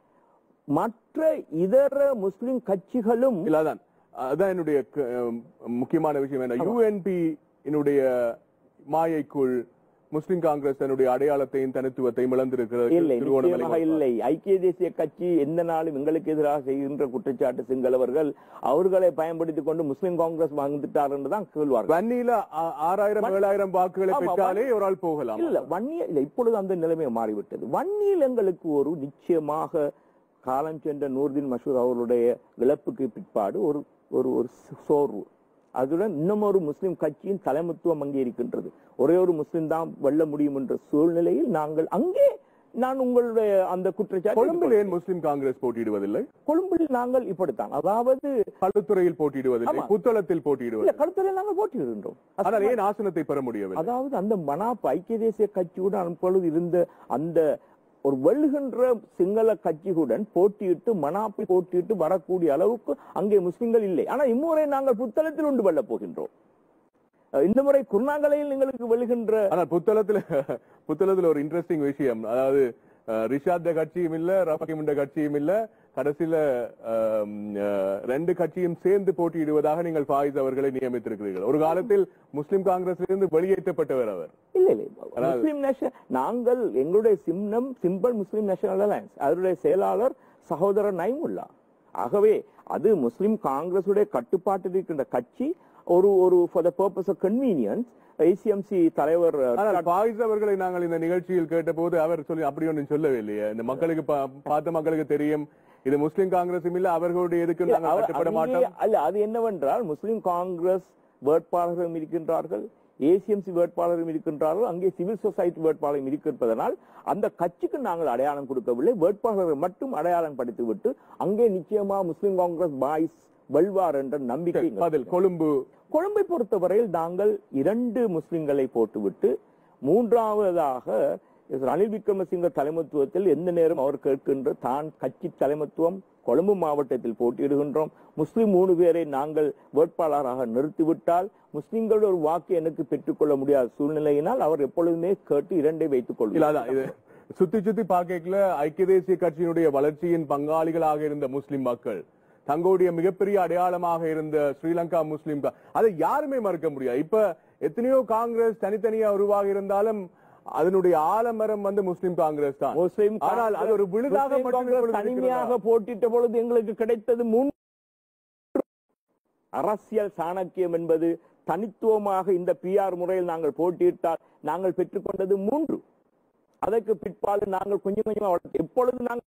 மற்ற இதர முஸ்லிம் கட்சிகளும் இல்ல அதான் அதான் என்னுடைய க- அஹ் முக்கியமான விஷயம் என்ன யூஎன்பி என்னுடைய மாயைக்குள் முஸ்லிம் காங்கிரஸ் தன்னுடைய அடையாளத்தையும் தனித்துவத்தையும் இழந்திருக்கிறது இல்லை திருவோணமலை நிச்சயமாக மாவட்டம். இல்லை ஐக்கிய தேசிய கட்சி எந்த நாளும் எங்களுக்கு எதிராக செய்கின்ற குற்றச்சாட்டு சிங்களவர்கள் அவர்களை பயன்படுத்திக் கொண்டு முஸ்லிம் காங்கிரஸ் வந்துட்டார் என்று தான் சொல்வார்கள் வன்னியில ஆ- ஆறாயிரம் ஏழாயிரம் வாக்குகளை ஆமா, பெற்றாலே ஒரு ஆள் போகலாம் இல்ல வன்னிய இல்ல இப்பொழுது அந்த நிலைமை மாறிவிட்டது வன்னியில் எங்களுக்கு ஒரு நிச்சயமாக காலம் சென்ற நூர்தீன் மசூர் அவர்களுடைய இழப்புக்கு பிற்பாடு ஒரு ஒரு ஒரு சோர்வு அதுடன் இன்னும் ஒரு முஸ்லிம் கட்சியின் தலைமைத்துவம் அங்கே இருக்கின்றது ஒரே ஒரு முஸ்லிம் தான் வெல்ல முடியும் என்ற சூழ்நிலையில் நாங்கள் அங்கே நான் உங்களுடைய அந்த குற்றச்சாட்டு கொழும்பில் ஏன் முஸ்லிம் காங்கிரஸ் போட்டியிடுவதில்லை கொழும்பில் நாங்கள் இப்படித்தான் அதாவது களுத்துறையில் போட்டியிடுவதில்லை ஆமா. புத்தளத்தில் இல்ல போட்டியிடுவதில்லை கருத்துரை நாங்கள் போட்டியிடுகின்றோம் ஆனால் ஏன் ஆசனத்தை பெற முடியவில்லை அதாவது அந்த மனாப் ஐக்கிய தேசிய கட்சியுடன் அப்பொழுது இருந்த அந்த ஒரு வெல்லுகின்ற சிங்கள கட்சிகளுடன் போட்டியிட்டு மனாப்பை போட்டியிட்டு வரக்கூடிய அளவுக்கு அங்கே முஸ்லிம்கள் இல்லை ஆனா இம்முறை நாங்கள் புத்தளத்தில் உண்டு வெல்லப் போகின்றோம் அஹ் இந்த முறை குருநாங்கலையில் எங்களுக்கு வெல்லுகின்ற ஆனால் புத்தளத்துல புத்தளத்துல ஒரு இன்ட்ரெஸ்டிங் விஷயம் அதாவது அஹ், ரிஷாத் கட்சியும் இல்ல ரஃபீம் கட்சியும் இல்ல கடைசியில அஹ், அஹ், ரெண்டு கட்சியும் சேர்ந்து போட்டியிடுவதாக நீங்கள் ஃபாயிஸ் அவர்களை நியமித்திருக்கிறீர்கள் ஒரு காலத்தில் முஸ்லிம் காங்கிரஸிலிருந்து வெளியேற்றப்பட்டவர் அவர் இல்ல இல்ல முஸ்லிம் நேஷன் நாங்கள் எங்களுடைய சின்னம் சிம்பிள் முஸ்லிம் நேஷனல் அலையன்ஸ் அதனுடைய செயலாளர் சகோதரர் நைமுல்லா ஆகவே அது முஸ்லிம் காங்கிரசுடைய கட்டுப்பாட்டில் இருக்கின்ற கட்சி ஒரு ஒரு for the purpose of convenience ICMC தலைவர் ஆனால் ஃபாயிஸ் அவர்களை நாங்கள் இந்த நிகழ்ச்சியில் கேட்டபோது அவர் சொல்லி அப்படி ஒன்றும் சொல்லவே இல்லையே இந்த மக்களுக்கு பா- பார்த்த மக்களுக்கு தெரியும் இது முஸ்லிம் காங்கிரசும் இல்ல அவர்களுடைய எதுக்கும் நாங்கள் அவர் கட்டுப்பட அங்கே- மாட்டோம் அல்ல அது என்னவென்றால் முஸ்லிம் காங்கிரஸ் வேட்பாளர்களும் இருக்கின்றார்கள் ஏசிஎம்சி வேட்பாளரும் இருக்கின்றார்கள் அங்கே சிவில் சொசைட்டி வேட்பாளரும் இருப்பதனால் அந்த கட்சிக்கு நாங்கள் அடையாளம் கொடுக்கவில்லை வேட்பாளர்கள் மட்டும் அடையாளம் படித்துவிட்டு அங்கே நிச்சயமா முஸ்லிம் காங்கிரஸ் பாய்ஸ் வெல்வார் என்ற நம்பிக்கை எங்களுக்கு பதில் கொழும்பு கொழும்பை பொறுத்தவரையில் நாங்கள் இரண்டு முஸ்லிம்களை போட்டுவிட்டு மூன்றாவதாக ரணில் விக்ரமசிங்க தலைமைத்துவத்தில் எந்த நேரம் அவர் கேட்கின்ற தான் கட்சி தலைமைத்துவம் கொழும்பு மாவட்டத்தில் போட்டியிடுகின்றோம் முஸ்லிம் மூணு பேரை நாங்கள் வேட்பாளராக நிறுத்திவிட்டால் முஸ்லிம்களோட ஒரு வாக்கு எனக்கு பெற்றுக்கொள்ள முடியாத சூழ்நிலையினால் அவர் எப்பொழுதுமே கேட்டு இரண்டை வைத்துக் இல்ல கொள்வார் அதான் இது சுத்தி சுத்தி பாக்கல ஐக்கிய தேசிய கட்சியினுடைய வளர்ச்சியின் பங்காளிகளாக இருந்த முஸ்லிம் மக்கள் தங்களுடைய மிகப்பெரிய அடையாளமாக இருந்த ஸ்ரீலங்கா முஸ்லிம் கா- அதை யாருமே மறுக்க முடியாது இப்ப எத்தனையோ காங்கிரஸ் தனித்தனியா உருவாகி இருந்தாலும் அதனுடைய ஆலமரம் வந்து முஸ்லிம் காங்கிரஸ் தான் முஸ்லிம் ஆனால் அது ஒரு விழுதாக முஸ்லிம் மட்டும் காங்கிரஸ் இப்பொழுது தனிமையாக இருக்கிறதா? போட்டிட்ட பொழுது எங்களுக்கு கிடைத்தது மூன்று அரசியல் சாணக்கியம் என்பது தனித்துவமாக இந்த பிஆர் முறையில் நாங்கள் போட்டியிட்டால் நாங்கள் பெற்றுக்கொண்டது மூன்று அதற்கு பிற்பாடு நாங்கள் கொஞ்சம் கொஞ்சமா வளர்த்து எப்பொழுது நாங்கள்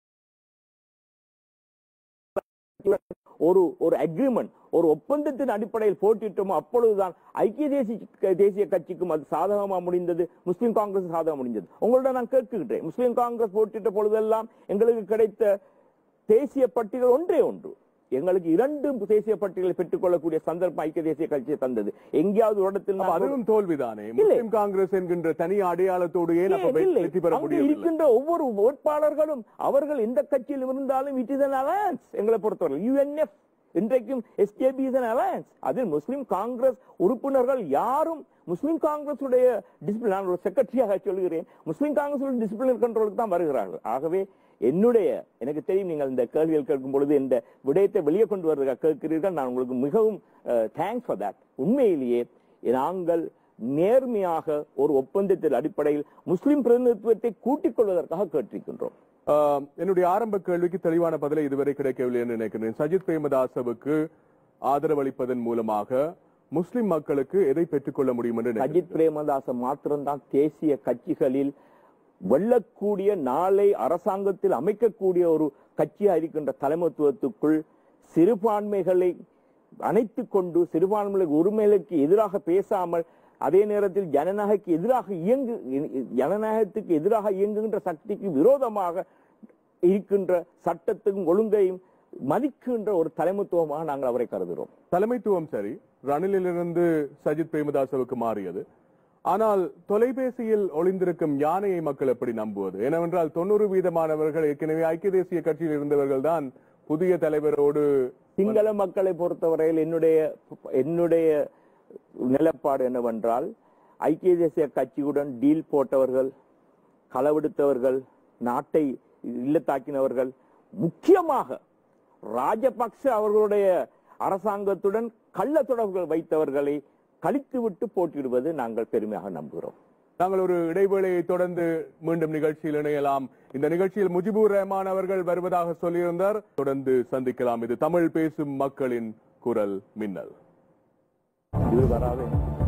ஒரு ஒரு அக்ரிமெண்ட் ஒரு ஒப்பந்தத்தின் அடிப்படையில் போட்டியிட்டோமோ அப்பொழுதுதான் ஐக்கிய தேசிய தேசிய கட்சிக்கும் அது சாதகமா முடிந்தது முஸ்லிம் காங்கிரஸ் சாதகம் முடிந்தது உங்களோட நான் கேட்குகின்றேன் முஸ்லிம் காங்கிரஸ் போட்டியிட்ட பொழுதெல்லாம் எங்களுக்கு கிடைத்த தேசிய பட்டியல் ஒன்றே ஒன்று எங்களுக்கு இரண்டு தேசிய பட்டியலை பெற்றுக் கொள்ளக்கூடிய சந்தர்ப்பம் ஐக்கிய தேசிய கட்சியை தந்தது எங்கேயாவது ஒரு இடத்தில் அப்ப நாங்கள் அதுவும் தோல்விதானே முஸ்லிம் காங்கிரஸ் என்கின்ற தனி அடையாளத்தோடு ஏன் அப்ப இல்லை, இல்லை. வெற்றி பெற அங்கு முடியவில்லை இருக்கின்ற ஒவ்வொரு வேட்பாளர்களும் அவர்கள் எந்த கட்சியில் இருந்தாலும் இட் இஸ் அன் அலையன்ஸ் எங்களை பொறுத்தவரை யுஎன்எஃப் இன்றைக்கும் எஸ்கேபி இஸ் அன் அலையன்ஸ் அதில் முஸ்லிம் காங்கிரஸ் உறுப்பினர்கள் யாரும் முஸ்லிம் காங்கிரஸ் உடைய டிசிப்ளின் நான் ஒரு செக்ரட்டரியாக சொல்கிறேன் முஸ்லிம் காங்கிரஸ் டிசிப்ளின் கண்ட்ரோலுக்கு தான் வருகிறார்கள் ஆகவே என்னுடைய எனக்கு தெரியும் நீங்கள் இந்த கேள்விகள் கேட்கும் பொழுது இந்த விடயத்தை வெளியே கொண்டு வருவதாக கேட்கிறீர்கள் நான் உங்களுக்கு மிகவும் தேங்க்ஸ் ஃபார் தட் உண்மையிலேயே நாங்கள் நேர்மையாக ஒரு ஒப்பந்தத்தின் அடிப்படையில் முஸ்லிம் பிரதிநிதித்துவத்தை கூட்டிக் கொள்வதற்காக கேட்டிருக்கின்றோம் ஆஹ், என்னுடைய ஆரம்ப கேள்விக்கு தெளிவான பதிலை இதுவரை கிடைக்கவில்லை என்று நினைக்கிறேன் சஜித் பிரேமதாசவுக்கு ஆதரவளிப்பதன் மூலமாக முஸ்லிம் மக்களுக்கு எதை பெற்றுக்கொள்ள முடியும் என்று நினைக்கிறீர்கள்? அஜித் பிரேமதாச மாத்திரம்தான் தேசிய கட்சிகளில் வெல்லக்கூடிய நாளை அரசாங்கத்தில் அமைக்கக்கூடிய ஒரு கட்சியா இருக்கின்ற தலைமைத்துவத்துக்குள் சிறுபான்மைகளை அணைத்துக் கொண்டு சிறுபான்மைகளுக்கு உரிமைகளுக்கு எதிராக பேசாமல் அதே நேரத்தில் ஜனநாயகக்கு எதிராக இயங்கு ஜனநாயகத்துக்கு எதிராக இயங்குகின்ற சக்திக்கு விரோதமாக இருக்கின்ற சட்டத்துக்கும் ஒழுங்கையும் மதிக்கின்ற ஒரு தலைமைத்துவமாக நாங்கள் அவரை கருதுகிறோம் தலைமைத்துவம் சரி ரணிலிலிருந்து சஜித் பிரேமதாசவுக்கு மாறியது ஆனால் தொலைபேசியில் ஒளிந்திருக்கும் யானையை மக்கள் எப்படி நம்புவது ஏனென்றால் தொண்ணூறு வீதமானவர்கள் ஏற்கனவே ஐக்கிய தேசிய கட்சியில் இருந்தவர்கள் தான் புதிய தலைவரோடு சிங்கள மக்களை பொறுத்தவரையில் என்னுடைய என்னுடைய நிலப்பாடு என்னவென்றால் ஐக்கிய தேசிய கட்சியுடன் டீல் போட்டவர்கள் களவெடுத்தவர்கள் நாட்டை இல்லத்தாக்கினவர்கள் முக்கியமாக ராஜபக்ச அவர்களுடைய அரசாங்கத்துடன் கள்ள தொடர்புகள் வைத்தவர்களை கழித்துவிட்டு போட்டியிடுவது நாங்கள் பெருமையாக நம்புகிறோம் நாங்கள் ஒரு இடைவேளையை தொடர்ந்து மீண்டும் நிகழ்ச்சியில் இணையலாம் இந்த நிகழ்ச்சியில் முஜிபுர் ரஹ்மான் அவர்கள் வருவதாக சொல்லியிருந்தார் தொடர்ந்து சந்திக்கலாம் இது தமிழ் பேசும் மக்களின் குரல் மின்னல் இது வராது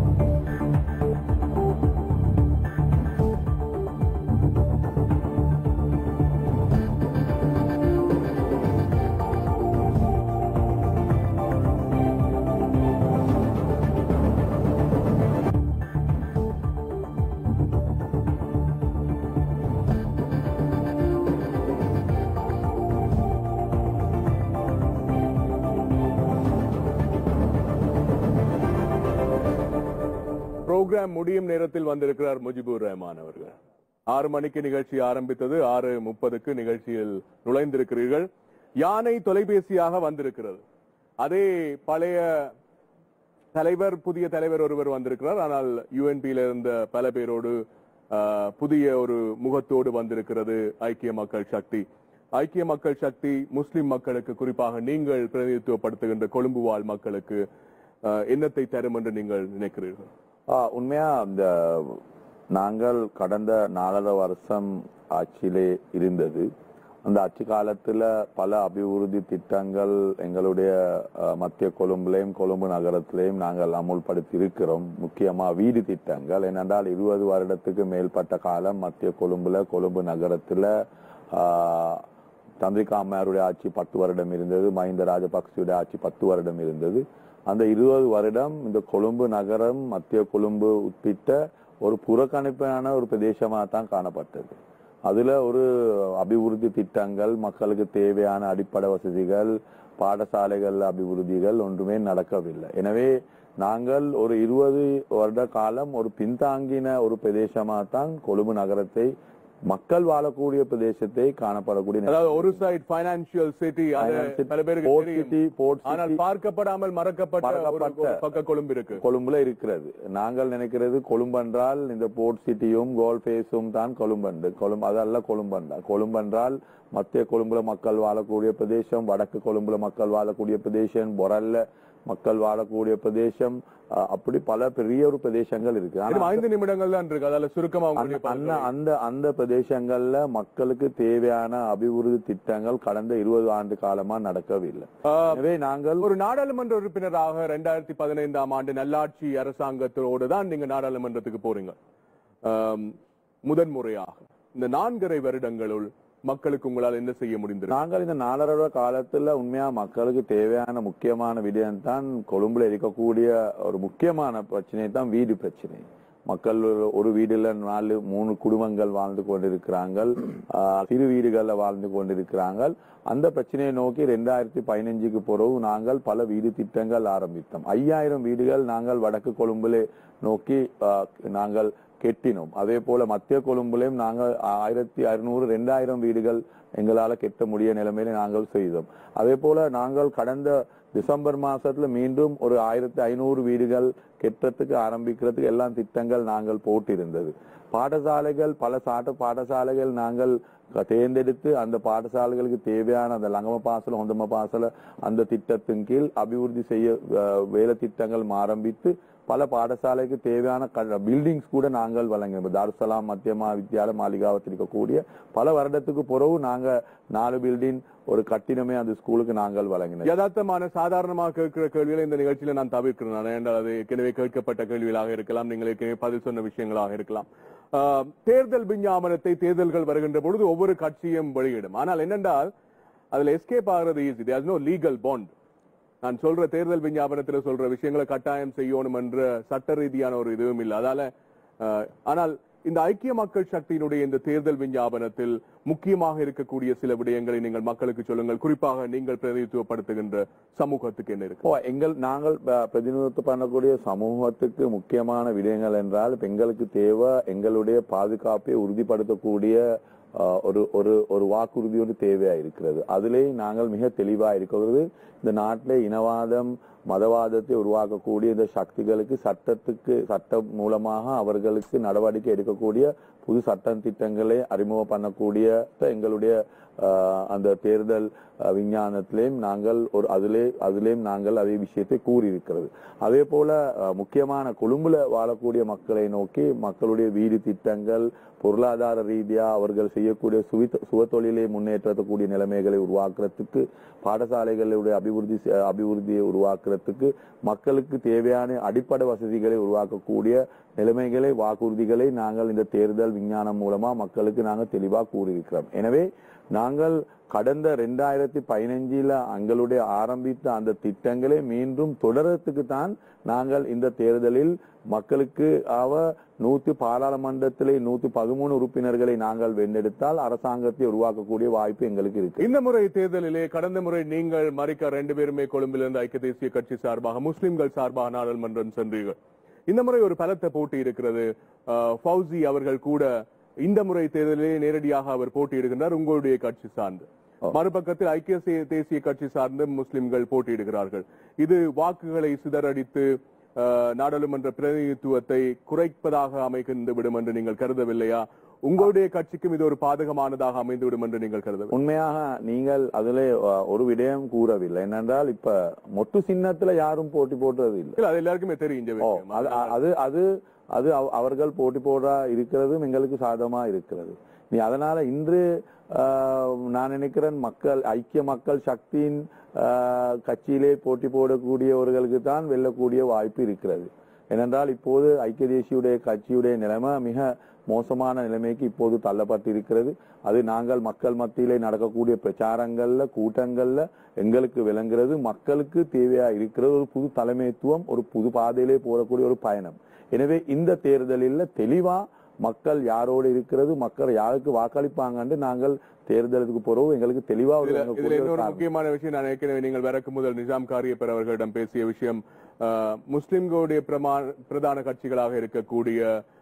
புரோகிராம் முடியும் நேரத்தில் வந்திருக்கிறார் முஜிபுர் ரஹ்மான் அவர்கள் ஆறு மணிக்கு நிகழ்ச்சி ஆரம்பித்தது ஆறு முப்பதுக்கு நிகழ்ச்சியில் நுழைந்திருக்கிறீர்கள் யானை தொலைபேசியாக வந்திருக்கிறது அதே பழைய தலைவர் புதிய தலைவர் ஒருவர் வந்திருக்கிறார் ஆனால் யுஎன்பியில இருந்த பல பேரோடு ஆஹ், புதிய ஒரு முகத்தோடு வந்திருக்கிறது ஐக்கிய மக்கள் சக்தி ஐக்கிய மக்கள் சக்தி முஸ்லிம் மக்களுக்கு குறிப்பாக நீங்கள் பிரதிநிதித்துவப்படுத்துகின்ற கொழும்பு வாழ் மக்களுக்கு ஆஹ், என்னத்தை தரும் என்று நீங்கள் நினைக்கிறீர்கள் ஆ, உண்மையா இந்த நாங்கள் கடந்த நாலரை வருஷம் ஆட்சியிலே இருந்தது அந்த ஆட்சி காலத்துல பல அபிவிருத்தி திட்டங்கள் எங்களுடைய அ, மத்திய கொழும்புலையும் கொழும்பு நகரத்திலையும் நாங்கள் அமுல்படுத்தி இருக்கிறோம் முக்கியமா வீடு திட்டங்கள் ஏனென்றால் இருபது வருடத்துக்கு மேற்பட்ட காலம் மத்திய கொழும்புல கொழும்பு நகரத்துல ஆ, சந்திரிகா அம்மையாருடைய ஆட்சி பத்து வருடம் இருந்தது மஹிந்த ராஜபக்சேவுடைய ஆட்சி பத்து வருடம் இருந்தது அந்த இருபது வருடம் இந்த கொழும்பு நகரம் மத்திய கொழும்பு உட்பிட்ட ஒரு புறக்கணிப்பான ஒரு பிரதேசமாக தான் காணப்பட்டது அதுல ஒரு அபிவிருத்தி திட்டங்கள் மக்களுக்கு தேவையான அடிப்படை வசதிகள் பாடசாலைகள் அபிவிருத்திகள் ஒன்றுமே நடக்கவில்லை எனவே நாங்கள் ஒரு இருபது வருட காலம் ஒரு பின்தாங்கின ஒரு பிரதேசமாக தான் கொழும்பு நகரத்தை மக்கள் வாழக்கூடிய பிரதேசத்தை காணப்படக்கூடிய நிலை. அதாவது ஒரு சைடு பைனான்சியல் சிட்டி Financial- பல பேருக்கு Port தெரியும். city, port city. ஆனால் பார்க்கப்படாமல் மறக்கப்பட்ட ஒரு மறக்கப்பட்ட- பக்க கொழும்பு இருக்கு கொழும்புல இருக்கிறது நாங்கள் நினைக்கிறது கொழும்பென்றால் இந்த போர்ட் சிட்டியும் கோல்பேஸும் தான் கொழும்பண்டு கொழும்பு அதல்ல கொழும்பண்டா கொழும்பென்றால் மத்திய கொழும்புல மக்கள் வாழக்கூடிய பிரதேசம் வடக்கு கொழும்புல மக்கள் வாழக்கூடிய பிரதேசம் பொரல்ல மக்கள் வாழக்கூடிய பிரதேசம் அஹ், அப்படி பல பெரிய ஒரு பிரதேசங்கள் இருக்கு ஆனா இன்னும் ஐந்து நிமிடங்கள் தான் இருக்கு அதால சுருக்கமா உங்களுடைய அந்த- அந்த பார்வை. அந்த அந்த பிரதேசங்கள்ல மக்களுக்கு தேவையான அபிவிருத்தி திட்டங்கள் கடந்த இருபது ஆண்டு காலமா நடக்கவில்லை ஆ, எனவே நாங்கள் ஒரு நாடாளுமன்ற உறுப்பினராக ரெண்டாயிரத்தி பதினைந்தாம் ஆண்டு நல்லாட்சி அரசாங்கத்தோடு தான் நீங்க நாடாளுமன்றத்துக்கு போறீங்க ஆம், முதன்முறையாக இந்த நான்கரை வருடங்களுள் மக்களுக்கு உங்களால் என்ன செய்ய முடிந்திருக்கு நாங்கள் இந்த நாலரை வருட காலத்துல உண்மையா மக்களுக்கு தேவையான முக்கியமான விடயம் தான் கொழும்புல இருக்கக்கூடிய ஒரு முக்கியமான பிரச்சனை தான் வீடு பிரச்சனை மக்கள் ஒரு- ஒரு வீடுல நாலு மூணு குடும்பங்கள் வாழ்ந்து கொண்டிருக்கிறார்கள் ஆஹ், சிறு வீடுகள்ல வாழ்ந்து கொண்டிருக்கிறார்கள் அந்த பிரச்சனையை நோக்கி ரெண்டாயிரத்தி பதினஞ்சுக்கு பிறகு நாங்கள் பல வீடு திட்டங்கள் ஆரம்பித்தோம் ஐயாயிரம் வீடுகள் நாங்கள் வடக்கு கொழும்புல நோக்கி ஆஹ், நாங்கள் கெட்டினோம் அதே போல மத்திய கொழும்புலையும் நாங்கள் ஆயிரத்தி அறுநூறு ரெண்டாயிரம் வீடுகள் எங்களால கெட்ட முடிய நிலைமையில நாங்கள் செய்தோம் அதே போல நாங்கள் கடந்த டிசம்பர் மாசத்துல மீண்டும் ஒரு ஆயிரத்தி ஐநூறு வீடுகள் கெட்டத்துக்கு ஆரம்பிக்கிறதுக்கு எல்லாம் திட்டங்கள் நாங்கள் போட்டிருந்தது பாடசாலைகள் பல சாட்ட பாடசாலைகள் நாங்கள் தேர்ந்தெடுத்து அந்த பாடசாலைகளுக்கு தேவையான அந்த லங்கம பாசல ஹொந்தம பாசல அந்த திட்டத்தின் கீழ் அபிவிருத்தி செய்ய அஹ், வேலை திட்டங்கள் ஆரம்பித்து பல பாடசாலைக்கு தேவையான பில்டிங்ஸ் கூட நாங்கள் வழங்கினோம் தாருசலாம் மத்தியமா வித்யாலய மாளிகாவத்தில் இருக்கக்கூடிய பல வருடத்துக்கு பிறகு நாங்க நாலு பில்டிங் ஒரு கட்டிடமே அந்த ஸ்கூலுக்கு நாங்கள் வழங்கினோம் யதார்த்தமான சாதாரணமாக கேட்கிற கேள்விகளை இந்த நிகழ்ச்சியில நான் தவிர்க்கிறேன் நான். ஏனென்றால் அது ஏற்கனவே கேட்கப்பட்ட கேள்விகளாக இருக்கலாம் நீங்கள் ஏற்கனவே பதில் சொன்ன விஷயங்களாக இருக்கலாம் ஆஹ், தேர்தல் விஞ்ஞாபனத்தை தேர்தல்கள் வருகின்ற பொழுது ஒவ்வொரு கட்சியும் வெளியிடும் ஆனால் என்னென்றால் அதுல எஸ்கேப் ஆகிறது easy there no legal bond நான் சொல்ற தேர்தல் விஞ்ஞாபனத்துல சொல்ற விஷயங்களை கட்டாயம் செய்யணும் என்ற சட்ட ரீதியான ஒரு இதுவும் இல்லை அதால ஆஹ், ஆனால் இந்த ஐக்கிய மக்கள் சக்தியினுடைய இந்த தேர்தல் விஞ்ஞாபனத்தில் முக்கியமாக இருக்கக்கூடிய சில விடயங்களை நீங்கள் மக்களுக்கு சொல்லுங்கள் குறிப்பாக நீங்கள் பிரதிநிதித்துவப்படுத்துகின்ற சமூகத்துக்கு என்ன இருக்கு ஓ எங்கள் நாங்கள் ப- பிரதிநிதித்துவம் பண்ணக்கூடிய சமூகத்துக்கு முக்கியமான விடயங்கள் என்றால் பெண்களுக்கு தேவை எங்களுடைய பாதுகாப்பை உறுதிப்படுத்தக்கூடிய அஹ், ஒரு ஒரு ஒரு வாக்குறுதியோடு தேவையா இருக்கிறது அதிலே நாங்கள் மிக தெளிவா இருக்கிறது இந்த நாட்டிலே இனவாதம் மதவாதத்தை உருவாக்கக்கூடிய இந்த சக்திகளுக்கு சட்டத்துக்கு சட்டம் மூலமாக அவர்களுக்கு நடவடிக்கை எடுக்கக்கூடிய புது சட்ட திட்டங்களை அறிமுகம் பண்ணக்கூடிய எங்களுடைய அஹ், அந்த தேர்தல் அஹ், விஞ்ஞானத்திலேயும் நாங்கள் ஒரு அதிலே அதிலேயும் நாங்கள் அதே விஷயத்தை கூறியிருக்கிறது அதே போல அஹ், முக்கியமான கொழும்புல வாழக்கூடிய மக்களை நோக்கி மக்களுடைய வீடு திட்டங்கள் பொருளாதார ரீதியா அவர்கள் செய்யக்கூடிய சுவித்த சுவத்தொழிலை முன்னேற்றக்கூடிய நிலைமைகளை உருவாக்குறதுக்கு பாடசாலைகளுடைய அபிவிருத்தி செ- அபிவிருத்தியை உருவாக்குறதுக்கு மக்களுக்கு தேவையான அடிப்படை வசதிகளை உருவாக்கக்கூடிய நிலைமைகளை வாக்குறுதிகளை நாங்கள் இந்த தேர்தல் விஞ்ஞானம் மூலமா மக்களுக்கு நாங்கள் தெளிவாக கூறியிருக்கிறோம் எனவே நாங்கள் கடந்த ரெண்டாயிரத்தி பதினஞ்சில எங்களுடைய ஆரம்பித்த அந்த திட்டங்களை மீண்டும் தொடரத்துக்கு தான் நாங்கள் இந்த தேர்தலில் மக்களுக்கு அவ நூத்தி பாராளுமன்றத்திலே நூத்தி பதிமூணு உறுப்பினர்களை நாங்கள் வென்றெடுத்தால் அரசாங்கத்தை உருவாக்கக்கூடிய வாய்ப்பு எங்களுக்கு இருக்கு இந்த முறை தேர்தலிலே கடந்த முறை நீங்கள் மறிக்க ரெண்டு பேருமே கொழும்பிலிருந்து ஐக்கிய தேசிய கட்சி சார்பாக முஸ்லிம்கள் சார்பாக நாடாளுமன்றம் சென்றீர்கள் இந்த முறை ஒரு பலத்த போட்டி இருக்கிறது அஹ், ஃபௌசி அவர்கள் கூட இந்த முறை தேர்தலிலே நேரடியாக அவர் போட்டியிடுகின்றார் உங்களுடைய கட்சி சார்ந்து மறுபக்கத்தில் ஐக்கிய தே- தேசிய கட்சி சார்ந்து முஸ்லிம்கள் போட்டியிடுகிறார்கள் இது வாக்குகளை சிதறடித்து அஹ், நாடாளுமன்ற பிரதிநிதித்துவத்தை குறைப்பதாக அமைந்து விடும் என்று நீங்கள் கருதவில்லையா உங்களுடைய கட்சிக்கும் இது ஒரு பாதகமானதாக அமைந்துவிடும் என்று நீங்கள் கருதவில்லை உண்மையாக நீங்கள் அதிலே அஹ், ஒரு விடயம் கூறவில்லை என்னென்றால் இப்ப மொட்டு சின்னத்துல யாரும் போட்டி போட்டது இல்லை இல்ல அது எல்லாருக்குமே தெரியும் இந்த ஓ, விஷயம். அது அது அது அது அவ- அவர்கள் போட்டி போட இருக்கிறதும் எங்களுக்கு சாதகமா இருக்கிறது நீ அதனால இன்று ஆஹ், நான் நினைக்கிறேன் மக்கள் ஐக்கிய மக்கள் சக்தியின் ஆஹ், கட்சியிலே போட்டி போடக்கூடியவர்களுக்கு தான் வெல்லக்கூடிய வாய்ப்பு இருக்கிறது ஏனென்றால் இப்போது ஐக்கிய தேசியுடைய கட்சியுடைய நிலைமை மிக மோசமான நிலைமைக்கு இப்போது தள்ளப்பட்டிருக்கிறது அது நாங்கள் மக்கள் மத்தியிலே நடக்கக்கூடிய பிரச்சாரங்கள்ல கூட்டங்கள்ல எங்களுக்கு விளங்குறது மக்களுக்கு தேவையா இருக்கிறது ஒரு புது தலைமைத்துவம் ஒரு புது பாதையிலே போடக்கூடிய ஒரு பயணம் எனவே இந்த தேர்தலில் தெளிவா மக்கள் யாரோடு இருக்கிறது மக்கள் யாருக்கு வாக்களிப்பாங்கன்னு நாங்கள் தேர்தலுக்கு போறோம் எங்களுக்கு தெளிவா ஒரு இதுல இதுல விளங்கக்கூடிய ஒரு இன்னொரு காரணம். முக்கியமான விஷயம் நான் ஏற்கனவே நீங்கள் வரக்கு முதல் நிஜாம் காரியப்பர் அவர்களிடம் பேசிய விஷயம் அஹ், முஸ்லிம்களுடைய பிரமா- பிரதான கட்சிகளாக இருக்கக்கூடிய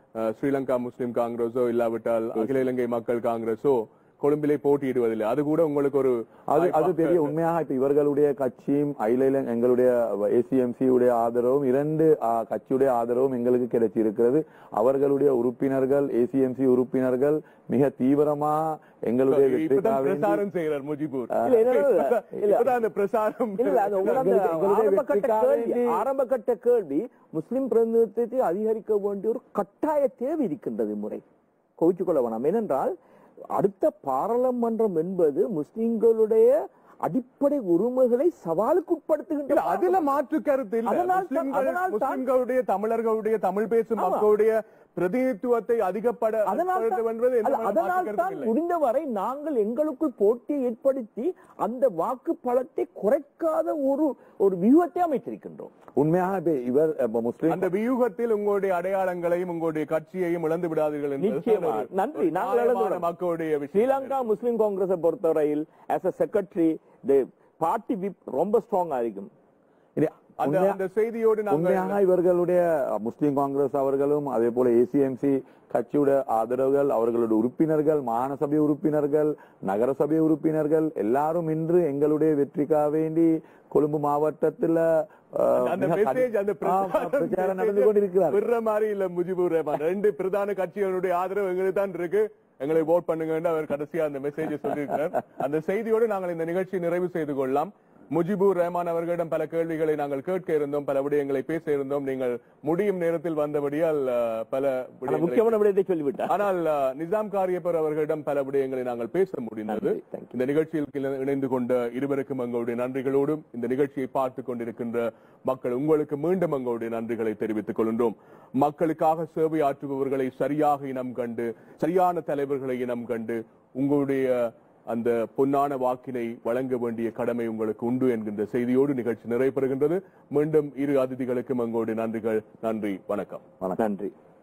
அஹ், ஸ்ரீலங்கா முஸ்லிம் காங்கிரஸோ இல்லாவிட்டால் அகில இலங்கை மக்கள் காங்கிரஸோ கொழும்பிலே போட்டியிடுவதில்லை அது கூட உங்களுக்கு ஒரு அது அது வாய்ப்பாக பெரிய உண்மையாக இப்ப இவர்களுடைய கட்சியும் அகில எங்களுடைய ஏசிஎம்சி உடைய ஆதரவும் இரண்டு ஆ, கட்சியுடைய ஆதரவும் எங்களுக்கு கிடைச்சிருக்கிறது அவர்களுடைய உறுப்பினர்கள் ஏசிஎம்சி உறுப்பினர்கள் மிக தீவிரமா எங்களுடைய இப்பதான் வெற்றிக்காக வேண்டி- பிரசாரம் செய்கிறார் முஜிபூர் இல்ல, இல்ல, இல்ல, இல்ல. இல்ல. இப்பதான் அந்த பிரசாரம் இல்ல, இல்ல, அது உங்களோட அந்த எங்களுக்கு- எங்களுடைய ஆரம்ப கட்ட வெற்றிக்காக கேள்வி, வேண்டி- ஆரம்ப கட்ட கேள்வி முஸ்லிம் பிரதிநிதித்துவத்தை அதிகரிக்க வேண்டிய ஒரு கட்டாய தேவை இருக்கின்றது இம்முறை கோவிச்சுக் கொள்ள வேணாம் ஏனென்றால் அடுத்த பாராளுமன்றம் என்பது முஸ்லிம்களுடைய அடிப்படை உரிமைகளை சவாலுக்கு இல்ல, உட்படுத்துகின்ற அதுல மாற்று கருத்து இல்ல அதனால் தான்- முஸ்லிம்கள் அதனால் தான்- முஸ்லிம்களுடைய தமிழர்களுடைய தமிழ் பேசும் ஆமா. மக்களுடைய பிரதிநிதித்துவத்தை அதிகப்பட அதனால் தான்- படுத்துவது என்பது எந்த அல்ல, மாற்று அதனால் கருத்தும் தான் இல்லை. முடிந்தவரை நாங்கள் எங்களுக்குள் போட்டியை ஏற்படுத்தி அந்த வாக்கு பலத்தை குறைக்காத ஒரு ஒரு வியூகத்தை அமைத்திருக்கின்றோம் உண்மையாக இப்ப இவர் இப்ப முஸ்லிம் அந்த வியூகத்தில் உங்களுடைய அடையாளங்களையும் உங்களுடைய கட்சியையும் இழந்து விடாதீர்கள் என்பது நிச்சயமா. தான் ஒரு- நன்றி. ஒரு நாங்கள் இழந்து நியாயமான விட- மக்களுடைய விஷயம் ஸ்ரீலங்கா முஸ்லிம் காங்கிரஸை பொறுத்தவரையில் as a secretary the party whip ரொம்ப ஸ்ட்ராங்கா இருக்கும் இது அந்த உண்மையா- அந்த செய்தியோடு உண்மையாக நாங்கள் இவர்களுடைய முஸ்லிம் காங்கிரஸ் அவர்களும் அதே போல ஏசிஎம்சி கட்சியோட ஆதரவுகள் அவர்களுடைய உறுப்பினர்கள் மாகாண சபை உறுப்பினர்கள் நகர சபை உறுப்பினர்கள் எல்லாரும் இன்று எங்களுடைய வெற்றிக்காக வேண்டி கொழும்பு மாவட்டத்துல அஹ், அந்த மிக கடி- மெசேஜ் அந்த ஆ, பிரச்சாரம் நடந்து கொண்டிருக்கிறார் விடுற மாதிரி இல்ல முஜிபுர் ரஹ்மான் ரெண்டு பிரதான கட்சிகளுடைய ஆதரவு எங்களுக்கு தான் இருக்கு எங்களை ஓட் பண்ணுங்க அவர் கடைசியா அந்த மெசேஜ் சொல்லியிருக்கிறார் அந்த செய்தியோடு நாங்கள் இந்த நிகழ்ச்சியை நிறைவு செய்து கொள்ளலாம் முஜிபுர் ரஹ்மான் அவர்களிடம் பல கேள்விகளை நாங்கள் கேட்க இருந்தோம் பல விடயங்களை பேச இருந்தோம் நீங்கள் முடியும் நேரத்தில் வந்தபடியால் அஹ், பல ஆனா விடயங்களை முக்கியமான விடயத்தை சொல்லிவிட்டார் ஆனால் அஹ், நிசாம் காரியப்பர் அவர்களிடம் பல விடயங்களை நாங்கள் பேச முடிந்தது நன்றி, thank you. இந்த நிகழ்ச்சியில் இணை- இணைந்து கொண்ட இருவருக்கும் எங்களுடைய நன்றிகளோடும் இந்த நிகழ்ச்சியை பார்த்துக் கொண்டிருக்கின்ற மக்கள் உங்களுக்கு மீண்டும் எங்களுடைய நன்றிகளை தெரிவித்துக் கொள்கின்றோம் மக்களுக்காக சேவை ஆற்றுபவர்களை சரியாக இனம் கண்டு சரியான தலைவர்களை இனம் கண்டு உங்களுடைய அந்த பொன்னான வாக்கினை வழங்க வேண்டிய கடமை உங்களுக்கு உண்டு என்கின்ற செய்தியோடு நிகழ்ச்சி நிறைவு பெறுகின்றது மீண்டும் இரு அதிதிகளுக்கும் எங்களுடைய நன்றிகள் நன்றி வணக்கம் நன்றி